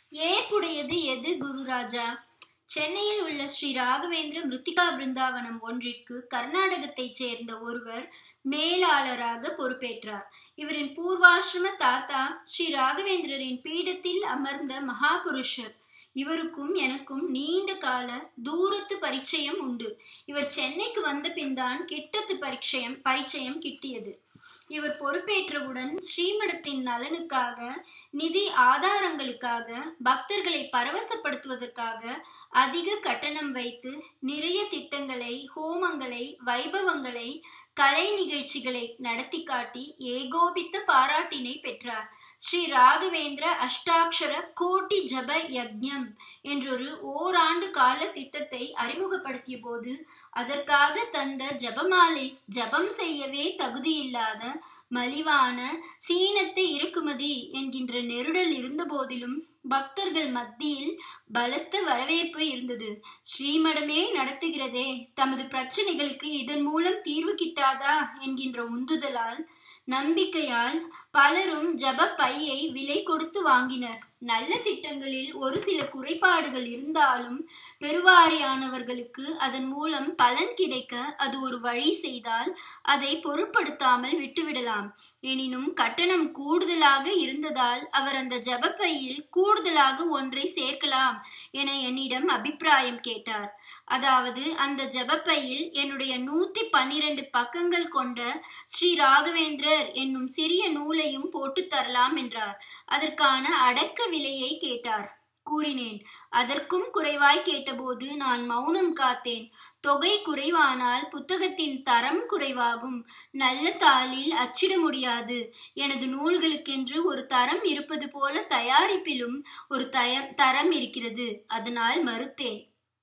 ஏற்புடையது எது குருராஜா சென்னையில் உள்ள ஸ்ரீ ராகவேந்திர மிருத்திகா பிருந்தாவனம் ஒன்றிற்கு கர்நாடகத்தைச் சேர்ந்த ஒருவர் மேலாளராக பொறுப்பேற்றார் இவரின் பூர்வாசிரம தாத்தா ஸ்ரீ ராகவேந்திரரின் பீடத்தில் அமர்ந்த மகாபுருஷர் இவருக்கும் எனக்கும் நீண்ட கால தூரத்து பரிச்சயம் உண்டு இவர் சென்னைக்கு வந்த பின்தான் கிட்டத்து பரிச்சயம் பரிச்சயம் கிட்டியது இவர் பொறுப்பேற்றவுடன் ஸ்ரீமடத்தின் நலனுக்காக நிதி ஆதாரங்களுக்காக பக்தர்களை பரவசப்படுத்துவதற்காக அதிக கட்டணம் வைத்து நிறைய திட்டங்களை ஹோமங்களை வைபவங்களை கலை நிகழ்ச்சிகளை நடத்தி காட்டி ஏகோபித்த பாராட்டினை பெற்றார் ஸ்ரீ ராகவேந்திர அஷ்டாட்சர கோட்டி ஜப யக்ஞம் என்றொரு ஓராண்டு கால திட்டத்தை அறிமுகப்படுத்திய போது அதற்காக தந்த ஜபமாலை ஜபம் செய்யவே தகுதியில்லாத மலிவான சீனத்து இறக்குமதி என்கின்ற நெருடல் இருந்த போதிலும் பக்தர்கள் மத்தியில் பலத்த வரவேற்பு இருந்தது ஸ்ரீமடமே நடத்துகிறதே தமது பிரச்சனைகளுக்கு இதன் மூலம் தீர்வு கிட்டாதா என்கின்ற உந்துதலால் நம்பிக்கையால் பலரும் ஜப பையை விலை கொடுத்து வாங்கினர் நல்ல திட்டங்களில் ஒரு சில குறைபாடுகள் இருந்தாலும் பெருவாரியானவர்களுக்கு அதன் மூலம் பலன் கிடைக்க அது ஒரு வழி செய்தால் அதை பொருட்படுத்தாமல் விட்டுவிடலாம் எனினும் கட்டணம் கூடுதலாக இருந்ததால் அவர் அந்த ஜபப்பையில் கூடுதலாக ஒன்றை சேர்க்கலாம் என என்னிடம் அபிப்பிராயம் கேட்டார் அதாவது அந்த ஜபப்பையில் என்னுடைய நூத்தி பன்னிரண்டு பக்கங்கள் கொண்ட ஸ்ரீ ராகவேந்திரர் என்னும் சிறிய நூலையும் போட்டு தரலாம் என்றார் அதற்கான அடக்க விலையை கேட்டார் கூறினேன் அதற்கும் குறைவாய் கேட்டபோது நான் மௌனம் காத்தேன் தொகை குறைவானால் புத்தகத்தின் தரம் குறைவாகும் நல்ல தாளில் அச்சிட முடியாது எனது நூல்களுக்கென்று ஒரு தரம் இருப்பது போல தயாரிப்பிலும் ஒரு தய தரம் இருக்கிறது அதனால் மறுத்தேன்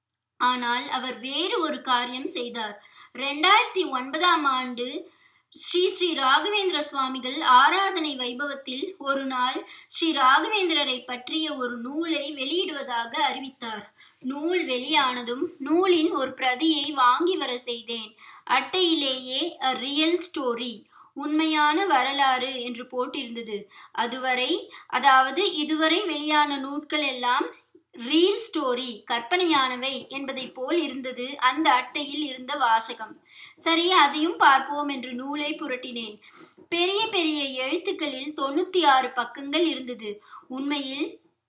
ஆனால் அவர் வேறு ஒரு காரியம் செய்தார் ரெண்டாயிரத்தி ஒன்பதாம் ஆண்டு ஸ்ரீ ஸ்ரீ ராகவேந்திர சுவாமிகள் ஆராதனை வைபவத்தில் ஒரு நாள் ஸ்ரீ ராகவேந்திரரை பற்றிய ஒரு நூலை வெளியிடுவதாக அறிவித்தார் நூல் வெளியானதும் நூலின் ஒரு பிரதியை வாங்கி வர செய்தேன் அட்டையிலேயே அ ரியல் ஸ்டோரி உண்மையான வரலாறு என்று போட்டிருந்தது அதுவரை அதாவது இதுவரை வெளியான நூட்கள் எல்லாம் ரீல் ஸ்டோரி கற்பனையானவை என்பதை போல் இருந்தது அந்த அட்டையில் இருந்த வாசகம் சரி அதையும் பார்ப்போம் என்று நூலை புரட்டினேன் பெரிய பெரிய எழுத்துக்களில் தொண்ணூத்தி ஆறு பக்கங்கள் இருந்தது உண்மையில்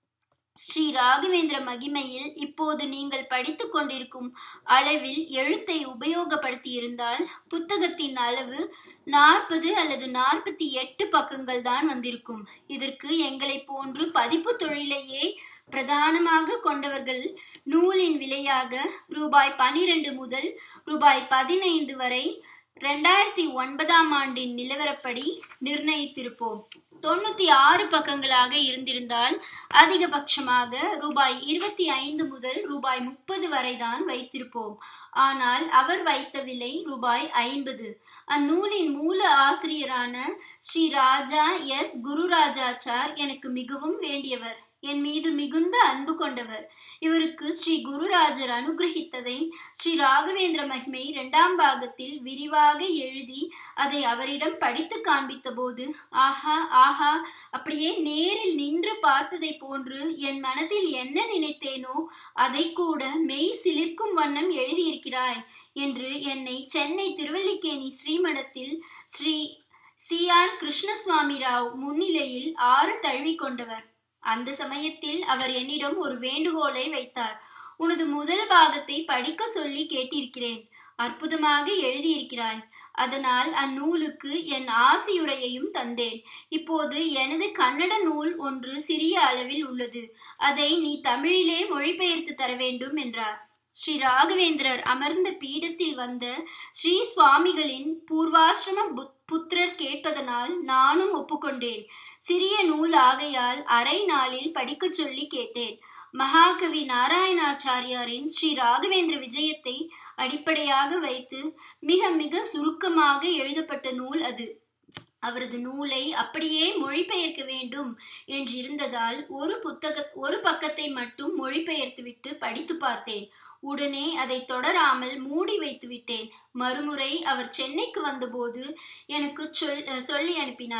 ஸ்ரீ ராகவேந்திர மகிமையில் இப்போது நீங்கள் படித்து கொண்டிருக்கும் அளவில் எழுத்தை உபயோகப்படுத்தி இருந்தால் புத்தகத்தின் அளவு நாற்பது அல்லது நாற்பத்தி எட்டு பக்கங்கள் தான் வந்திருக்கும் இதற்கு எங்களை போன்று பதிப்பு தொழிலையே பிரதானமாக கொண்டவர்கள் நூலின் விலையாக ரூபாய் பனிரெண்டு முதல் ரூபாய் பதினைந்து வரை ரெண்டாயிரத்தி ஒன்பதாம் ஆண்டின் நிலவரப்படி நிர்ணயித்திருப்போம் தொண்ணூத்தி ஆறு பக்கங்களாக இருந்திருந்தால் அதிகபட்சமாக ரூபாய் இருபத்தி ஐந்து முதல் ரூபாய் முப்பது வரைதான் வைத்திருப்போம் ஆனால் அவர் வைத்த விலை ரூபாய் ஐம்பது அந்நூலின் மூல ஆசிரியரான ஸ்ரீ ராஜா எஸ் குருராஜாச்சார் எனக்கு மிகவும் வேண்டியவர் என் மீது மிகுந்த அன்பு கொண்டவர் இவருக்கு ஸ்ரீ குருராஜர் அனுகிரகித்ததை ஸ்ரீ ராகவேந்திர மகிமை இரண்டாம் பாகத்தில் விரிவாக எழுதி அதை அவரிடம் படித்து காண்பித்த போது ஆஹா ஆஹா அப்படியே நேரில் நின்று பார்த்ததை போன்று என் மனதில் என்ன நினைத்தேனோ அதை கூட மெய் சிலிர்க்கும் வண்ணம் எழுதியிருக்கிறாய் என்று என்னை சென்னை திருவல்லிக்கேணி ஸ்ரீமடத்தில் ஸ்ரீ சி ஆர் கிருஷ்ணசுவாமி ராவ் முன்னிலையில் ஆறு தழுவி கொண்டவர் அந்த சமயத்தில் அவர் என்னிடம் ஒரு வேண்டுகோளை வைத்தார் உனது முதல் பாகத்தை படிக்க சொல்லி கேட்டிருக்கிறேன் அற்புதமாக எழுதியிருக்கிறாய் அதனால் அந்நூலுக்கு என் ஆசியுரையையும் தந்தேன் இப்போது எனது கன்னட நூல் ஒன்று சிறிய அளவில் உள்ளது அதை நீ தமிழிலே மொழிபெயர்த்து தர வேண்டும் என்றார் ஸ்ரீ ராகவேந்திரர் அமர்ந்த பீடத்தில் வந்த ஸ்ரீ சுவாமிகளின் பூர்வாசிரம புத்திரர் கேட்பதனால் நானும் ஒப்புக்கொண்டேன் சிறிய நூல் ஆகையால் அரை நாளில் படிக்கச் சொல்லி கேட்டேன் மகாகவி நாராயணாச்சாரியாரின் ஸ்ரீ ராகவேந்திர விஜயத்தை அடிப்படையாக வைத்து மிக மிக சுருக்கமாக எழுதப்பட்ட நூல் அது அவரது நூலை அப்படியே மொழிபெயர்க்க வேண்டும் என்றிருந்ததால் ஒரு புத்தக ஒரு பக்கத்தை மட்டும் மொழிபெயர்த்துவிட்டு படித்து பார்த்தேன் உடனே அதை தொடராமல் மூடி வைத்து விட்டேன் மறுமுறை அவர் சென்னைக்கு வந்தபோது எனக்கு சொல் சொல்லி அனுப்பினார்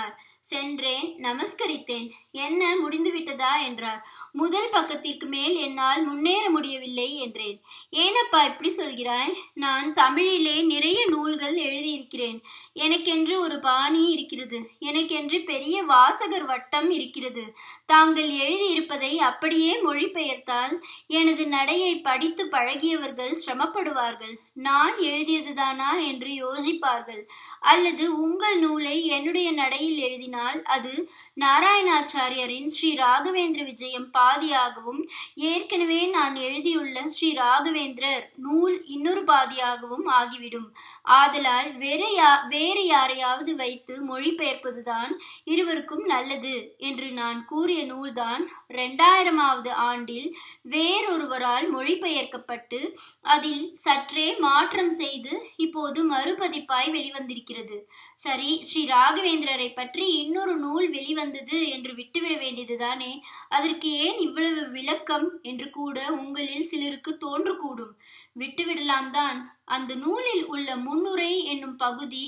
சென்றேன் நமஸ்கரித்தேன் என்ன முடிந்துவிட்டதா என்றார் முதல் பக்கத்திற்கு மேல் என்னால் முன்னேற முடியவில்லை என்றேன் ஏனப்பா இப்படி சொல்கிறாய் நான் தமிழிலே நிறைய நூல்கள் எழுதியிருக்கிறேன் எனக்கென்று ஒரு பாணி இருக்கிறது எனக்கென்று பெரிய வாசகர் வட்டம் இருக்கிறது தாங்கள் எழுதியிருப்பதை அப்படியே மொழிபெயர்த்தால் எனது நடையை படித்து பழகியவர்கள் சிரமப்படுவார்கள் நான் எழுதியதுதானா என்று யோசிப்பார்கள் அல்லது உங்கள் நூலை என்னுடைய நடையில் எழுதினால் அது நாராயணாச்சாரியரின் ஸ்ரீ ராகவேந்திர விஜயம் பாதியாகவும் ஏற்கனவே நான் எழுதியுள்ள ஸ்ரீ ராகவேந்திரர் நூல் இன்னொரு பாதியாகவும் ஆகிவிடும் ஆதலால் வேறு யா வேறு யாரையாவது வைத்து மொழிபெயர்ப்பதுதான் இருவருக்கும் நல்லது என்று நான் கூறிய நூல்தான் இரண்டாயிரமாவது ஆண்டில் வேறொருவரால் மொழிபெயர்க்கப்பட்டு அதில் சற்றே மாற்றம் செய்து இப்போது மறுபதிப்பாய் வெளிவந்திருக்கிறது சரி ஸ்ரீ ராகவேந்திரரை பற்றி இன்னொரு நூல் வெளிவந்தது என்று விட்டுவிட வேண்டியதுதானே அதற்கு ஏன் இவ்வளவு விளக்கம் என்று கூட உங்களில் சிலருக்கு தோன்றக்கூடும் விட்டுவிடலாம் தான் அந்த நூலில் உள்ள முன்னுரை என்னும் பகுதி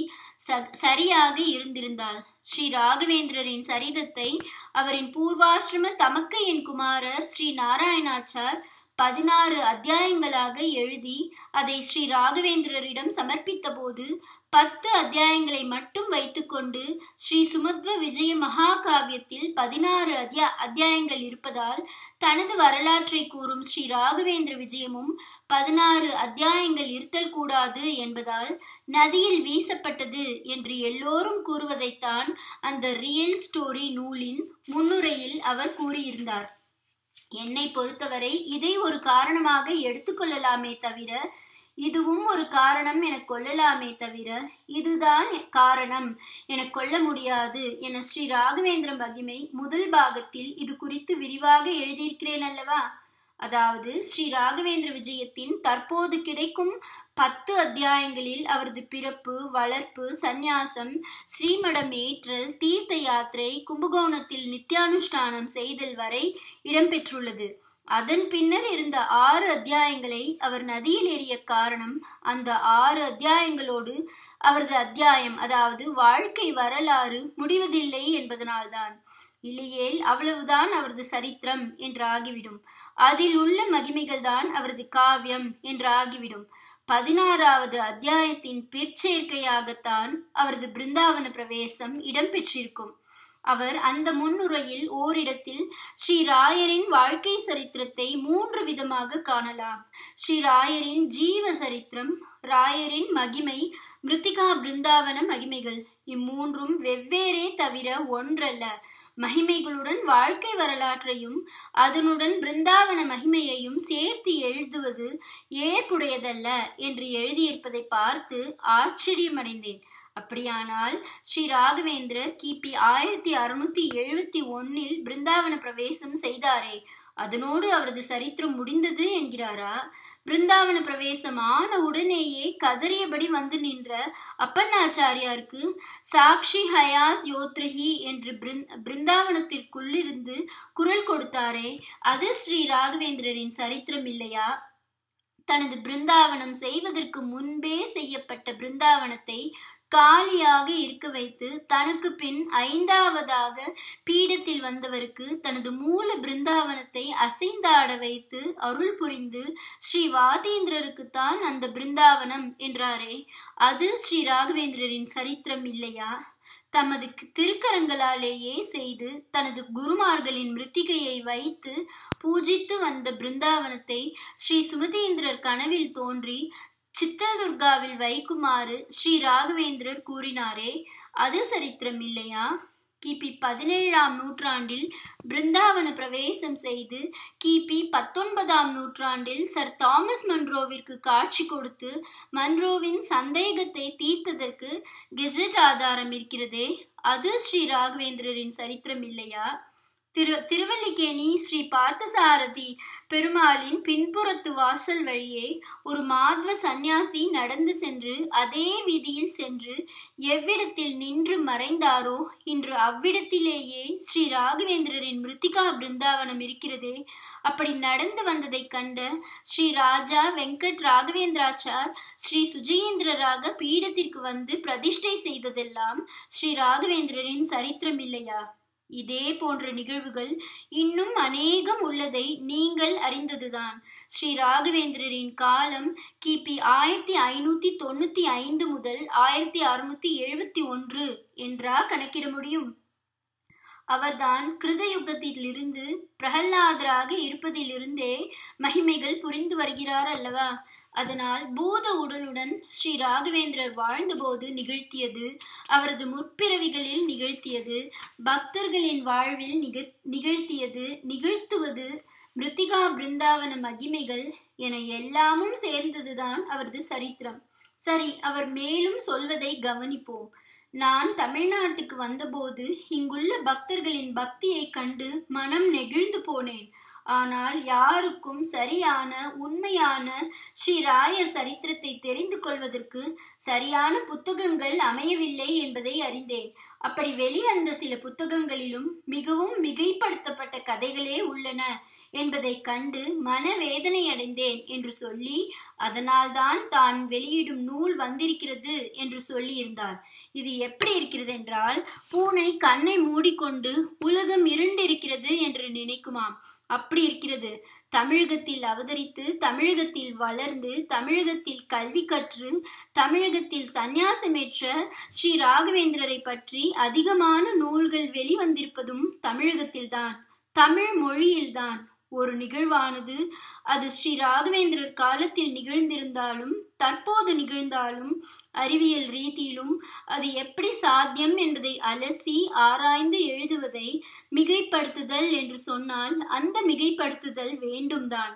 சரியாக இருந்திருந்தால் ஸ்ரீ ராகவேந்திரரின் சரிதத்தை அவரின் பூர்வாசிரம தமக்கையின் குமாரர் ஸ்ரீ நாராயணாச்சார் பதினாறு அத்தியாயங்களாக எழுதி அதை ஸ்ரீ ராகவேந்திரரிடம் சமர்ப்பித்த போது பத்து அத்தியாயங்களை மட்டும் வைத்துக்கொண்டு ஸ்ரீ சுமத்வ விஜய மகாகாவியத்தில் பதினாறு அத்தியா அத்தியாயங்கள் இருப்பதால் தனது வரலாற்றை கூறும் ஸ்ரீ ராகவேந்திர விஜயமும் பதினாறு அத்தியாயங்கள் இருத்தல் கூடாது என்பதால் நதியில் வீசப்பட்டது என்று எல்லோரும் கூறுவதைத்தான் அந்த ரியல் ஸ்டோரி நூலின் முன்னுரையில் அவர் கூறியிருந்தார் என்னை பொறுத்தவரை இதை ஒரு காரணமாக எடுத்துக்கொள்ளலாமே தவிர இதுவும் ஒரு காரணம் என கொள்ளலாமே தவிர இதுதான் காரணம் என கொள்ள முடியாது என ஸ்ரீ ராகவேந்திர மகிமை முதல் பாகத்தில் இது குறித்து விரிவாக எழுதியிருக்கிறேன் அல்லவா அதாவது ஸ்ரீ ராகவேந்திர விஜயத்தின் தற்போது கிடைக்கும் பத்து அத்தியாயங்களில் அவரது பிறப்பு வளர்ப்பு சந்நியாசம் ஸ்ரீமடம் ஏற்றல் தீர்த்த யாத்திரை கும்பகோணத்தில் நித்தியானுஷ்டானம் செய்தல் வரை இடம்பெற்றுள்ளது அதன் பின்னர் இருந்த ஆறு அத்தியாயங்களை அவர் நதியில் ஏறிய காரணம் அந்த ஆறு அத்தியாயங்களோடு அவரது அத்தியாயம் அதாவது வாழ்க்கை வரலாறு முடிவதில்லை என்பதனால்தான் இல்லையேல் அவ்வளவுதான் அவரது சரித்திரம் என்று ஆகிவிடும் அதில் உள்ள மகிமைகள் தான் அவரது காவியம் என்று ஆகிவிடும் பதினாறாவது அத்தியாயத்தின் பிற்சேர்க்கையாகத்தான் அவரது பிருந்தாவன பிரவேசம் இடம்பெற்றிருக்கும் அவர் அந்த முன்னுரையில் ஓரிடத்தில் ஸ்ரீ ராயரின் வாழ்க்கை சரித்திரத்தை மூன்று விதமாக காணலாம் ஸ்ரீ ராயரின் ஜீவ சரித்திரம் ராயரின் மகிமை மிருத்திகா பிருந்தாவன மகிமைகள் இம்மூன்றும் வெவ்வேறே தவிர ஒன்றல்ல மகிமைகளுடன் வாழ்க்கை வரலாற்றையும் அதனுடன் பிருந்தாவன மகிமையையும் சேர்த்து எழுதுவது ஏற்புடையதல்ல என்று எழுதியிருப்பதை பார்த்து ஆச்சரியமடைந்தேன் அப்படியானால் ஸ்ரீ ராகவேந்திரர் கிபி ஆயிரத்தி அறுநூத்தி எழுபத்தி ஒன்னில் பிருந்தாவன பிரவேசம் செய்தாரே அதனோடு அவரது சரித்திரம் முடிந்தது என்கிறாரா பிருந்தாவன பிரவேசம் ஆன உடனேயே கதறியபடி வந்து நின்ற அப்பண்ணாச்சாரியாருக்கு சாக்ஷி ஹயாஸ் யோத்ரஹி என்று பிருந்தாவனத்திற்குள்ளிருந்து குரல் கொடுத்தாரே அது ஸ்ரீ ராகவேந்திரரின் சரித்திரம் இல்லையா தனது பிருந்தாவனம் செய்வதற்கு முன்பே செய்யப்பட்ட பிருந்தாவனத்தை காலியாக இருக்க வைத்து தனக்கு பின் ஐந்தாவதாக பீடத்தில் வந்தவருக்கு தனது மூல பிருந்தாவனத்தை அசைந்தாட வைத்து அருள் புரிந்து ஸ்ரீ வாதேந்திரருக்குத்தான் அந்த பிருந்தாவனம் என்றாரே அது ஸ்ரீ ராகவேந்திரரின் சரித்திரம் இல்லையா தமது திருக்கரங்களாலேயே செய்து தனது குருமார்களின் மிருத்திகையை வைத்து பூஜித்து வந்த பிருந்தாவனத்தை ஸ்ரீ சுமதேந்திரர் கனவில் தோன்றி சித்ததுர்காவில் வைக்குமாறு ஸ்ரீ ராகவேந்திரர் கூறினாரே அது சரித்திரம் இல்லையா கிபி பதினேழாம் நூற்றாண்டில் பிருந்தாவன பிரவேசம் செய்து கிபி பத்தொன்பதாம் நூற்றாண்டில் சர் தாமஸ் மன்ரோவிற்கு காட்சி கொடுத்து மன்ரோவின் சந்தேகத்தை தீர்த்ததற்கு கெஜெட் ஆதாரம் இருக்கிறதே அது ஸ்ரீ ராகவேந்திரரின் சரித்திரம் இல்லையா திரு திருவல்லிக்கேணி ஸ்ரீ பார்த்தசாரதி பெருமாளின் பின்புறத்து வாசல் வழியே ஒரு மாத்வ சந்நியாசி நடந்து சென்று அதே வீதியில் சென்று எவ்விடத்தில் நின்று மறைந்தாரோ இன்று அவ்விடத்திலேயே ஸ்ரீ ராகவேந்திரரின் மிருத்திகா பிருந்தாவனம் இருக்கிறதே அப்படி நடந்து வந்ததை கண்ட ஸ்ரீ ராஜா வெங்கட் ராகவேந்திராச்சார் ஸ்ரீ சுஜயேந்திரராக பீடத்திற்கு வந்து பிரதிஷ்டை செய்ததெல்லாம் ஸ்ரீ ராகவேந்திரரின் சரித்திரம் இல்லையா இதே போன்ற நிகழ்வுகள் இன்னும் அநேகம் உள்ளதை நீங்கள் அறிந்ததுதான் ஸ்ரீ ராகவேந்திரரின் காலம் கிபி ஆயிரத்தி ஐநூத்தி தொண்ணூத்தி ஐந்து முதல் ஆயிரத்தி அறுநூத்தி எழுபத்தி ஒன்று என்றா கணக்கிட முடியும் அவர்தான் கிருதயுகத்திலிருந்து பிரகல்லாதராக இருப்பதிலிருந்தே மகிமைகள் புரிந்து வருகிறார் அல்லவா அதனால் பூத உடலுடன் ஸ்ரீ ராகவேந்திரர் வாழ்ந்தபோது நிகழ்த்தியது அவரது முற்பிறவிகளில் நிகழ்த்தியது பக்தர்களின் வாழ்வில் நிக நிகழ்த்தியது நிகழ்த்துவது மிருத்திகா பிருந்தாவன மகிமைகள் என எல்லாமும் சேர்ந்ததுதான் அவரது சரித்திரம் சரி அவர் மேலும் சொல்வதை கவனிப்போம் நான் தமிழ்நாட்டுக்கு வந்தபோது இங்குள்ள பக்தர்களின் பக்தியை கண்டு மனம் நெகிழ்ந்து போனேன் ஆனால் யாருக்கும் சரியான உண்மையான ஸ்ரீ ராயர் சரித்திரத்தை தெரிந்து கொள்வதற்கு சரியான புத்தகங்கள் அமையவில்லை என்பதை அறிந்தேன் அப்படி வெளிவந்த சில புத்தகங்களிலும் மிகவும் மிகைப்படுத்தப்பட்ட கதைகளே உள்ளன என்பதை கண்டு மனவேதனை அடைந்தேன் என்று சொல்லி அதனால்தான் தான் வெளியிடும் நூல் வந்திருக்கிறது என்று சொல்லியிருந்தார் இது எப்படி இருக்கிறது என்றால் பூனை கண்ணை மூடிக்கொண்டு உலகம் இருண்டிருக்கிறது என்று நினைக்குமாம் அப்படி இருக்கிறது தமிழகத்தில் அவதரித்து தமிழகத்தில் வளர்ந்து தமிழகத்தில் கல்வி கற்று தமிழகத்தில் சந்நியாசமேற்ற ஸ்ரீ ராகவேந்திரரை பற்றி அதிகமான நூல்கள் வெளிவந்திருப்பதும் தமிழகத்தில்தான் தமிழ் மொழியில்தான் ஒரு நிகழ்வானது அது ஸ்ரீ ராகவேந்திரர் காலத்தில் நிகழ்ந்திருந்தாலும் தற்போது நிகழ்ந்தாலும் அறிவியல் ரீதியிலும் அது எப்படி சாத்தியம் என்பதை அலசி ஆராய்ந்து எழுதுவதை மிகைப்படுத்துதல் என்று சொன்னால் அந்த மிகைப்படுத்துதல் வேண்டும்தான்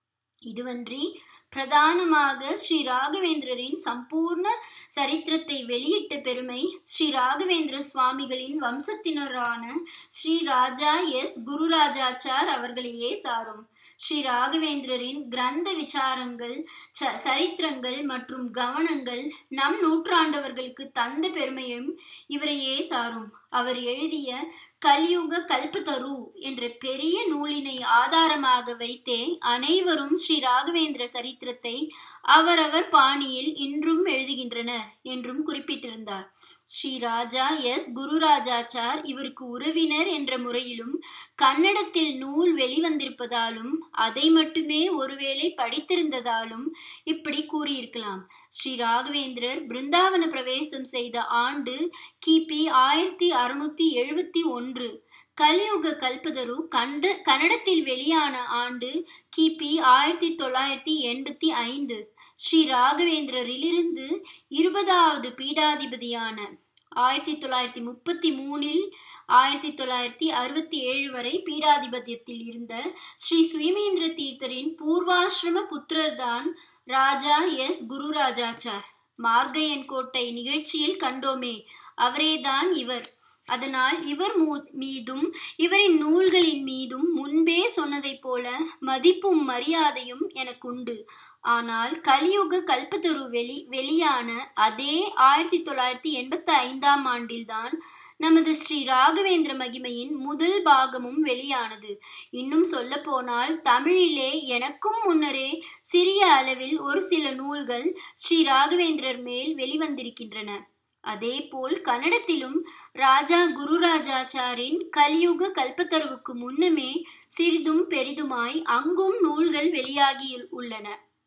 இதுவன்றி பிரதானமாக ஸ்ரீ ராகவேந்திரரின் சம்பூர்ண சரித்திரத்தை வெளியிட்ட பெருமை ஸ்ரீ ராகவேந்திர சுவாமிகளின் வம்சத்தினரான ஸ்ரீ ராஜா எஸ் குருராஜாச்சார் அவர்களையே சாரும் ஸ்ரீ ராகவேந்திரரின் கிரந்த விசாரங்கள் சரித்திரங்கள் மற்றும் கவனங்கள் நம் நூற்றாண்டவர்களுக்கு தந்த பெருமையும் இவரையே சாரும் அவர் எழுதிய கலியுக கல்பதரு என்ற பெரிய நூலினை ஆதாரமாக வைத்தே அனைவரும் ஸ்ரீ ராகவேந்திர சரித்திரத்தை அவரவர் பாணியில் இன்றும் எழுதுகின்றனர் என்றும் குறிப்பிட்டிருந்தார் ஸ்ரீ ராஜா எஸ் குருராஜாச்சார் இவருக்கு உறவினர் என்ற முறையிலும் கன்னடத்தில் நூல் வெளிவந்திருப்பதாலும் அதை மட்டுமே ஒருவேளை படித்திருந்ததாலும் இப்படி கூறியிருக்கலாம் ஸ்ரீ ராகவேந்திரர் பிருந்தாவன பிரவேசம் செய்த ஆண்டு கிபி ஆயிரத்தி அறுநூத்தி எழுபத்தி ஒன்று கலியுக கல்பதரு கண்டு கன்னடத்தில் வெளியான ஆண்டு கிபி ஆயிரத்தி தொள்ளாயிரத்தி எண்பத்தி ஐந்து ஸ்ரீ ராகவேந்திரரிலிருந்து இருபதாவது பீடாதிபதியான ஆயிரத்தி தொள்ளாயிரத்தி முப்பத்தி மூணில் ஆயிரத்தி தொள்ளாயிரத்தி அறுபத்தி ஏழு வரை பீடாதிபத்தியத்தில் இருந்த ஸ்ரீ சுயமேந்திர தீர்த்தரின் பூர்வாசிரம புத்திரர்தான் ராஜா எஸ் குருராஜாச்சார் மார்கையன் கோட்டை நிகழ்ச்சியில் கண்டோமே அவரேதான் இவர் அதனால் இவர் மீதும் இவரின் நூல்களின் மீதும் முன்பே சொன்னதைப் போல மதிப்பும் மரியாதையும் எனக்கு உண்டு ஆனால் கலியுக கல்பத்தரு வெளி வெளியான அதே ஆயிரத்தி தொள்ளாயிரத்தி எண்பத்தி ஐந்தாம் ஆண்டில்தான் நமது ஸ்ரீ ராகவேந்திர மகிமையின் முதல் பாகமும் வெளியானது இன்னும் சொல்ல போனால் தமிழிலே எனக்கும் முன்னரே சிறிய அளவில் ஒரு சில நூல்கள் ஸ்ரீ ராகவேந்திரர் மேல் வெளிவந்திருக்கின்றன அதேபோல் கன்னடத்திலும் ராஜா குருராஜாச்சாரின் கலியுக கல்பத்தருவுக்கு முன்னமே சிறிதும் பெரிதுமாய் அங்கும் நூல்கள் வெளியாகி உள்ளன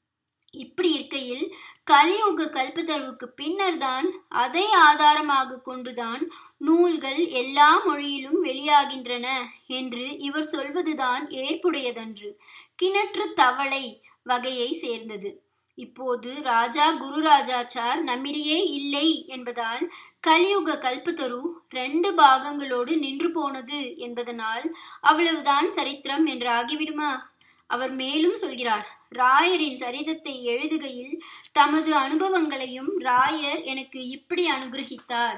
இப்படி இருக்கையில் கலியுக கல்பத்தருவுக்கு பின்னர் தான் அதை ஆதாரமாக கொண்டுதான் நூல்கள் எல்லா மொழியிலும் வெளியாகின்றன என்று இவர் சொல்வதுதான் ஏற்புடையதன்று கிணற்று தவளை வகையை சேர்ந்தது இப்போது ராஜா குருராஜாச்சார் நம்மிடையே இல்லை என்பதால் கலியுக கல்பத்தரு ரெண்டு பாகங்களோடு நின்று போனது என்பதனால் அவ்வளவுதான் சரித்திரம் என்று ஆகிவிடுமா அவர் மேலும் சொல்கிறார் ராயரின் சரிதத்தை எழுதுகையில் தமது அனுபவங்களையும் ராயர் எனக்கு இப்படி அனுகிரகித்தார்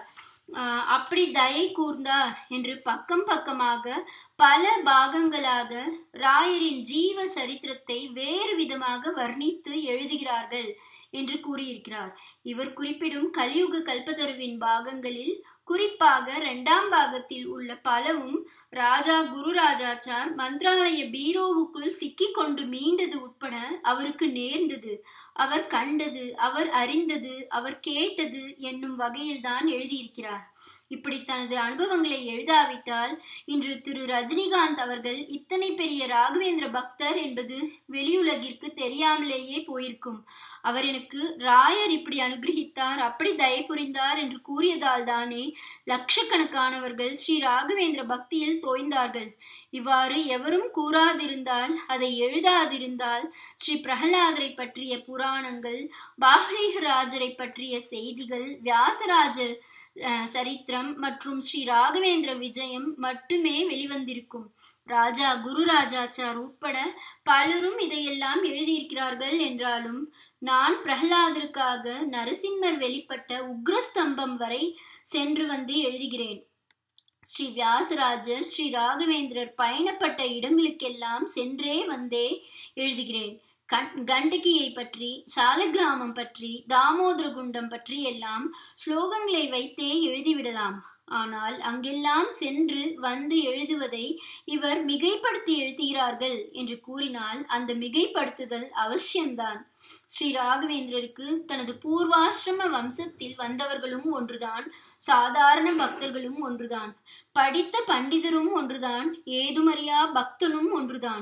அப்படி தயை கூர்ந்தார் என்று பக்கம் பக்கமாக பல பாகங்களாக ராயரின் ஜீவ சரித்திரத்தை வேறு விதமாக வர்ணித்து எழுதுகிறார்கள் என்று கூறியிருக்கிறார் இவர் குறிப்பிடும் கலியுக கல்பதருவின் பாகங்களில் குறிப்பாக இரண்டாம் பாகத்தில் உள்ள பலவும் ராஜா குருராஜாச்சார் மந்திராலய பீரோவுக்குள் சிக்கிக் கொண்டு மீண்டது உட்பட அவருக்கு நேர்ந்தது அவர் கண்டது அவர் அறிந்தது அவர் கேட்டது என்னும் வகையில்தான் எழுதியிருக்கிறார் இப்படி தனது அனுபவங்களை எழுதாவிட்டால் இன்று திரு ரஜினிகாந்த் அவர்கள் இத்தனை பெரிய ராகவேந்திர பக்தர் என்பது வெளியுலகிற்கு தெரியாமலேயே போயிருக்கும் அவர் எனக்கு ராயர் இப்படி அனுகிரகித்தார் அப்படி தயை புரிந்தார் என்று கூறியதால் தானே லட்சக்கணக்கானவர்கள் ஸ்ரீ ராகவேந்திர பக்தியில் தோய்ந்தார்கள் இவ்வாறு எவரும் கூறாதிருந்தால் அதை எழுதாதிருந்தால் ஸ்ரீ பிரகலாதரை பற்றிய புராணங்கள் பாகலிகராஜரை பற்றிய செய்திகள் வியாசராஜர் சரித்திரம் மற்றும் ஸ்ரீ ராகவேந்திர விஜயம் மட்டுமே வெளிவந்திருக்கும் ராஜா குருராஜாச்சார் உட்பட பலரும் இதையெல்லாம் எழுதியிருக்கிறார்கள் என்றாலும் நான் பிரகலாதருக்காக நரசிம்மர் வெளிப்பட்ட உக்ரஸ்தம்பம் வரை சென்று வந்து எழுதுகிறேன் ஸ்ரீ வியாசராஜர் ஸ்ரீ ராகவேந்திரர் பயணப்பட்ட இடங்களுக்கெல்லாம் சென்றே வந்தே எழுதுகிறேன் கண் கண்டகியை பற்றி சாலக்கிராமம் பற்றி தாமோதர குண்டம் பற்றி எல்லாம் ஸ்லோகங்களை வைத்தே எழுதிவிடலாம் ஆனால் அங்கெல்லாம் சென்று வந்து எழுதுவதை இவர் மிகைப்படுத்தி எழுதுகிறார்கள் என்று கூறினால் அந்த மிகைப்படுத்துதல் அவசியம்தான் ஸ்ரீ ராகவேந்திரருக்கு தனது பூர்வாசிரம வம்சத்தில் வந்தவர்களும் ஒன்றுதான் சாதாரண பக்தர்களும் ஒன்றுதான் படித்த பண்டிதரும் ஒன்றுதான் ஏதுமறியா பக்தனும் ஒன்றுதான்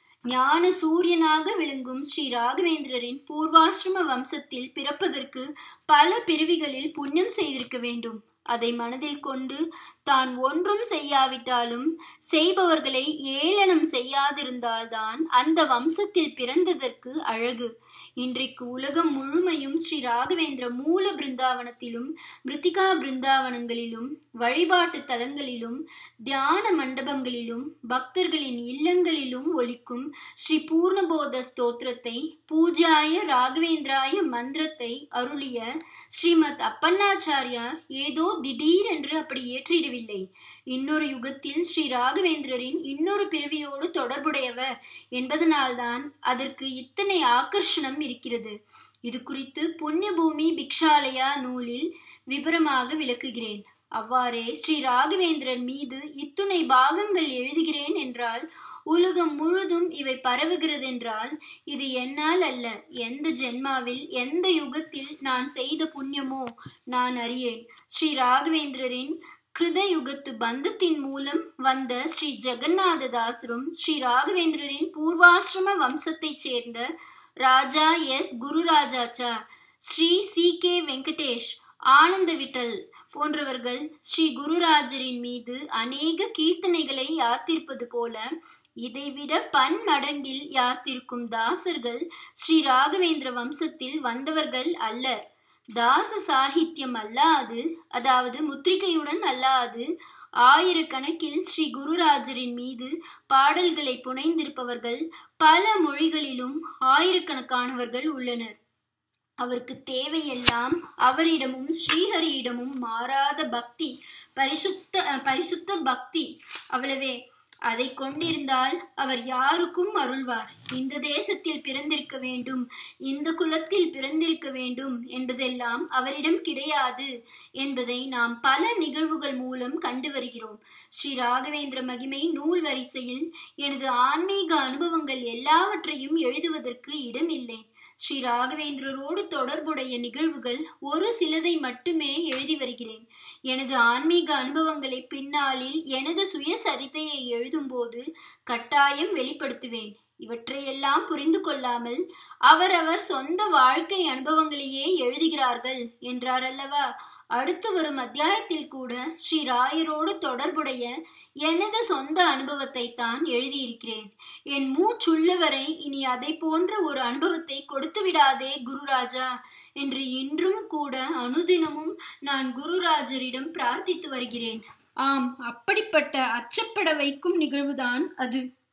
ஞான சூரியனாக விளங்கும் ஸ்ரீ ராகவேந்திரரின் பூர்வாசிரம வம்சத்தில் பிறப்பதற்கு பல பிரிவுகளில் புண்ணியம் செய்திருக்க வேண்டும் அதை மனதில் கொண்டு தான் ஒன்றும் செய்யாவிட்டாலும் செய்பவர்களை ஏளனம் செய்யாதிருந்தால்தான் அந்த வம்சத்தில் பிறந்ததற்கு அழகு இன்றைக்கு உலகம் முழுமையும் ஸ்ரீ ராகவேந்திர மூல பிருந்தாவனத்திலும் மிருத்திகா பிருந்தாவனங்களிலும் வழிபாட்டு தலங்களிலும் தியான மண்டபங்களிலும் பக்தர்களின் இல்லங்களிலும் ஒலிக்கும் ஸ்ரீ பூர்ணபோத ஸ்தோத்திரத்தை பூஜாய ராகவேந்திராய மந்திரத்தை அருளிய ஸ்ரீமத் அப்பண்ணாச்சாரியார் ஏதோ திடீரென்று அப்படி ஏற்றிடவில்லை இன்னொரு யுகத்தில் ஸ்ரீ ராகவேந்திரரின் இன்னொரு பிறவியோடு தொடர்புடையவர் என்பதனால்தான் அதற்கு இத்தனை ஆக்கர்ஷணம் இருக்கிறது இது குறித்து புண்ணிய பூமி பிக்ஷாலயா நூலில் விபரமாக விளக்குகிறேன் அவ்வாறே ஸ்ரீ ராகவேந்திரர் மீது இத்துணை பாகங்கள் எழுதுகிறேன் என்றால் உலகம் முழுதும் இவை பரவுகிறதென்றால் இது என்னால் அல்ல எந்த ஜென்மாவில் எந்த யுகத்தில் நான் செய்த புண்ணியமோ நான் அறியேன் ஸ்ரீ ராகவேந்திரரின் கிருத யுகத்து பந்தத்தின் மூலம் வந்த ஸ்ரீ ஜெகநாத தாசரும் ஸ்ரீ ராகவேந்திரரின் பூர்வாசிரம வம்சத்தைச் சேர்ந்த Raja S Gururajachar Shri C K Venkatesh Anantha Vittal போன்றவர்கள் ஸ்ரீ குருராஜரின் மீது அநேக கீர்த்தனைகளை யாத்திருப்பது போல இதைவிட பன்மடங்கில் யாத்திருக்கும் தாசர்கள் ஸ்ரீ ராகவேந்திர வம்சத்தில் வந்தவர்கள் அல்லர் தாச சாகித்யம் அல்லாது அதாவது முத்திரிகையுடன் அல்லாது ஆயிரக்கணக்கில் ஸ்ரீ குருராஜரின் மீது பாடல்களை புனைந்திருப்பவர்கள் பல மொழிகளிலும் ஆயிரக்கணக்கானவர்கள் உள்ளனர் அவருக்கு தேவையெல்லாம் அவரிடமும் ஸ்ரீஹரியிடமும் மாறாத பக்தி பரிசுத்த பரிசுத்த பக்தி அவ்வளவே அதை கொண்டிருந்தால் அவர் யாருக்கும் அருள்வார் இந்த தேசத்தில் பிறந்திருக்க வேண்டும் இந்த குலத்தில் பிறந்திருக்க வேண்டும் என்பதெல்லாம் அவரிடம் கிடையாது என்பதை நாம் பல நிகழ்வுகள் மூலம் கண்டு வருகிறோம் ஸ்ரீ ராகவேந்திர மகிமை நூல் வரிசையில் எனது ஆன்மீக அனுபவங்கள் எல்லாவற்றையும் எழுதுவதற்கு இடமில்லை ஸ்ரீ ராகவேந்திரரோடு தொடர்புடைய நிகழ்வுகள் ஒரு சிலதை மட்டுமே எழுதி வருகிறேன் எனது ஆன்மீக அனுபவங்களை பின்னாளில் எனது சுயசரிதையை எழுதும்போது கட்டாயம் வெளிப்படுத்துவேன் இவற்றையெல்லாம் புரிந்து கொள்ளாமல் அவரவர் சொந்த வாழ்க்கை அனுபவங்களையே எழுதுகிறார்கள் என்றார் அல்லவா அடுத்து வரும் அத்தியாயத்தில் கூட ஸ்ரீ ராயரோடு தொடர்புடைய எனது சொந்த அனுபவத்தை தான் எழுதியிருக்கிறேன் என் மூச்சுள்ளவரை இனி அதை போன்ற ஒரு அனுபவத்தை கொடுத்து விடாதே குருராஜா என்று இன்றும் கூட அனுதினமும் நான் குருராஜரிடம் பிரார்த்தித்து வருகிறேன் ஆம் அப்படிப்பட்ட அச்சப்பட வைக்கும் நிகழ்வுதான் அது